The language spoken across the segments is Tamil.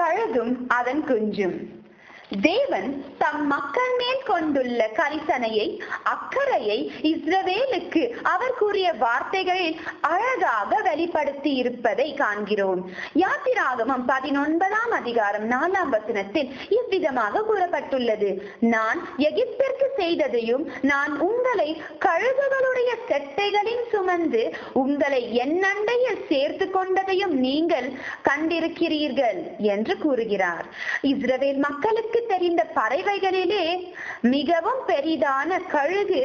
கழுகும் அதன் குஞ்சும் தேவன் தம் மக்கள் மேல் கொண்டுள்ள கரிசனையை அக்கறையை இஸ்ரவேலுக்கு அவர் கூறிய வார்த்தைகளில் அழகாக வெளிப்படுத்தி இருப்பதை காண்கிறோம் யாத்திராகமம் பதினொன்பதாம் அதிகாரம் நாலாம் வசனத்தில் இவ்விதமாக கூறப்பட்டுள்ளது நான் எகிப்திற்கு செய்ததையும் நான் உங்களை கழுகுகளுடைய செட்டைகளின் சுமந்து உங்களை என் அண்டையில் சேர்த்து கொண்டதையும் நீங்கள் கண்டிருக்கிறீர்கள் என்று கூறுகிறார் இஸ்ரவேல் மக்களுக்கு தெரிந்த பறவைகளிலே மிகவும் பெரிதான கழுகு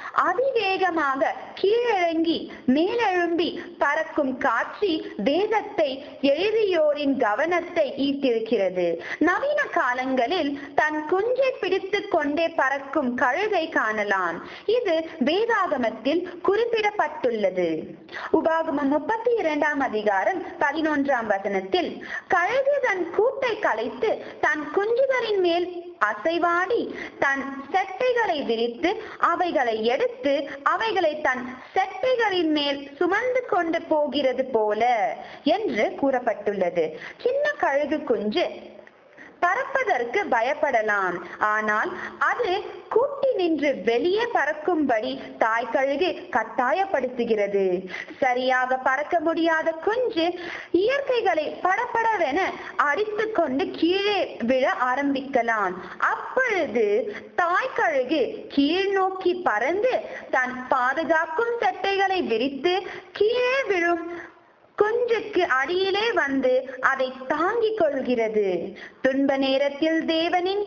அதிவேகமாக கீழிறங்கி மேலெழும்பி பறக்கும் காட்சி வேதத்தை எழுதியோரின் கவனத்தை ஈர்த்திருக்கிறது நவீன காலங்களில் தன் குஞ்சை பிடித்துக் கொண்டே பறக்கும் கழுகை காணலாம் இது வேதாகமத்தில் குறிப்பிடப்பட்டுள்ளது உபாகமம் முப்பத்தி இரண்டாம் அதிகாரம் பதினொன்றாம் வசனத்தில் கழுகு தன் கூட்டை கலைத்து தன் குஞ்சுகளின் மேல் அசைவாடி தன் செட்டைகளை விரித்து அவைகளை எடுத்து அவைகளை தன் செட்டைகளின் மேல் சுமந்து கொண்டு போகிறது போல என்று கூறப்பட்டுள்ளது சின்ன கழுகு குஞ்சு பறப்பதற்கு பயப்படலாம் ஆனால் அது கூட்டி நின்று வெளியே பறக்கும்படி தாய் கழுகு கட்டாயப்படுத்துகிறது சரியாக பறக்க முடியாத குஞ்சு இயற்கைகளை படபடவென அடித்து கொண்டு கீழே விழ ஆரம்பிக்கலாம் அப்பொழுது தாய் கழுகு கீழ் நோக்கி பறந்து தன் பாதுகாக்கும் சட்டைகளை விரித்து கீழே விழும் குஞ்சுக்கு அடியிலே வந்து அதை தாங்கிக் கொள்கிறது துன்ப நேரத்தில் தேவனின்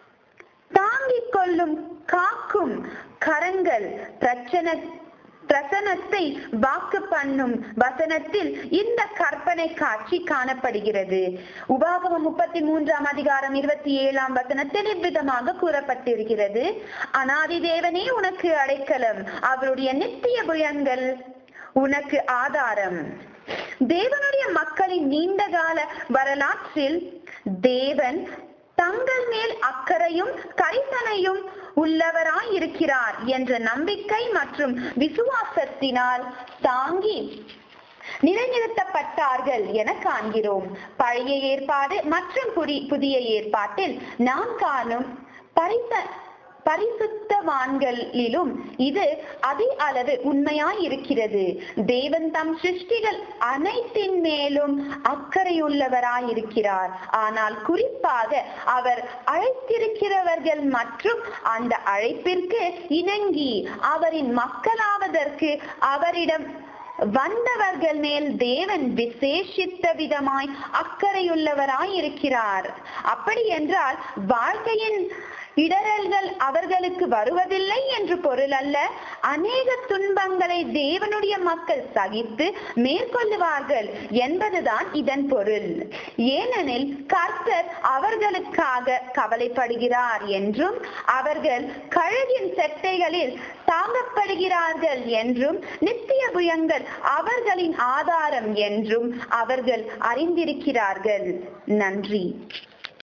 தாங்கிக் கொள்ளும் காக்கும் கரங்கள் பிரச்சனை பிரசனத்தை வாக்கு பண்ணும் வசனத்தில் இந்த கற்பனை காட்சி காணப்படுகிறது உபாகமம் முப்பத்தி மூன்றாம் அதிகாரம் இருபத்தி ஏழாம் வசனத்தில் இவ்விதமாக கூறப்பட்டிருக்கிறது அனாதி தேவனே உனக்கு அடைக்கலம் அவருடைய நித்திய புயங்கள் உனக்கு ஆதாரம் தேவனுடைய மக்களின் நீண்ட கால வரலாற்றில் தேவன் தங்கள் மேல் அக்கறையும் கரிசனையும் உள்ளவராய் இருக்கிறார் என்ற நம்பிக்கை மற்றும் விசுவாசத்தினால் தாங்கி நிலைநிறுத்தப்பட்டார்கள் என காண்கிறோம் பழைய ஏற்பாடு மற்றும் புதிய ஏற்பாட்டில் நாம் காணும் பரிச பரிசுத்தவான்களிலும் இது அதே அளவு உண்மையாய் இருக்கிறது தேவன் தம் சிருஷ்டிகள் அனைத்தின் மேலும் அக்கறையுள்ளவராய் இருக்கிறார் ஆனால் குறிப்பாக அவர் அழைத்திருக்கிறவர்கள் மற்றும் அந்த அழைப்பிற்கு இணங்கி அவரின் மக்களாவதற்கு அவரிடம் வந்தவர்கள் மேல் தேவன் விசேஷித்த விதமாய் அக்கறையுள்ளவராய் இருக்கிறார் அப்படி என்றால் வாழ்க்கையின் இடரல்கள் அவர்களுக்கு வருவதில்லை என்று பொருள் அல்ல அநேக துன்பங்களை தேவனுடைய மக்கள் சகித்து மேற்கொள்ளுவார்கள் என்பதுதான் இதன் பொருள் ஏனெனில் கர்த்தர் அவர்களுக்காக கவலைப்படுகிறார் என்றும் அவர்கள் கழுகின் செட்டைகளில் தாங்கப்படுகிறார்கள் என்றும் நித்திய புயங்கள் அவர்களின் ஆதாரம் என்றும் அவர்கள் அறிந்திருக்கிறார்கள் நன்றி